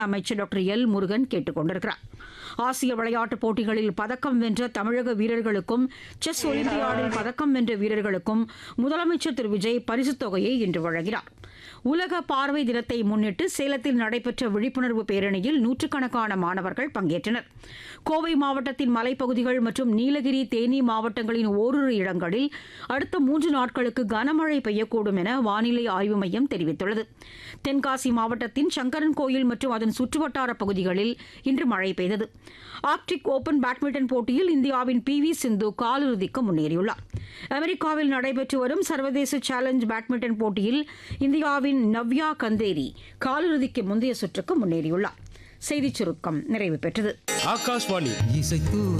அமைச்சர் doctor L Murugan கேட்டுக் கொண்டிருக்கிறார் ஆசிய விளையாட்டுப் போட்டிகளில் பதக்கம் வென்ற தமிழக வீரர்களுக்கும் செஸ் ஒலிம்பியாடில் பதக்கம் வென்ற வீரர்களுக்கும் முதலமைச்சர் திரு விஜய் பரிசுத் தொகையை இன்று வழங்கினார் உலக பார்வை தினத்தை முன்னிட்டு சேலத்தில் நடைபெற்ற விழிப்புணர்வு பேரணியில் நூற்றுக்கணக்கான மாணவர்கள் பங்கேற்றனர் கோவை மாவட்டத்தின் மலைப்பகுதிகள் மற்றும் நீலகிரி தேனி மாவட்டங்களின் ஓரிரு இடங்களில் அடுத்த மூன்று நாட்களுக்கு கனமழை பெய்யக்கூடும் என வானிலை ஆய்வு மையம் தெரிவித்துள்ளது தென்காசி மாவட்டத்தின் சங்கரன் கோயில் மற்றும் அதன் சுற்றுவட்டார பகுதிகளில் இன்று மழை பெய்தது ஆர்க்டிக் ஓபன் பேட்மிண்டன் போட்டியில் இந்தியாவின் பி வி சிந்து காலிறுதிக்கு முன்னேறியுள்ளார் அமெரிக்காவில் நடைபெற்று வரும் சர்வதேச சேலஞ்ச் பேட்மிண்டன் போட்டியில் இந்தியாவின் நவ்யா கந்தேரி காலிறுதிக்கு முந்தைய சுற்றுக்கு முன்னேறியுள்ளார் செய்திச் சுருக்கம் நிறைவு பெற்றது ஆகாஷ்வாணி இசைத்து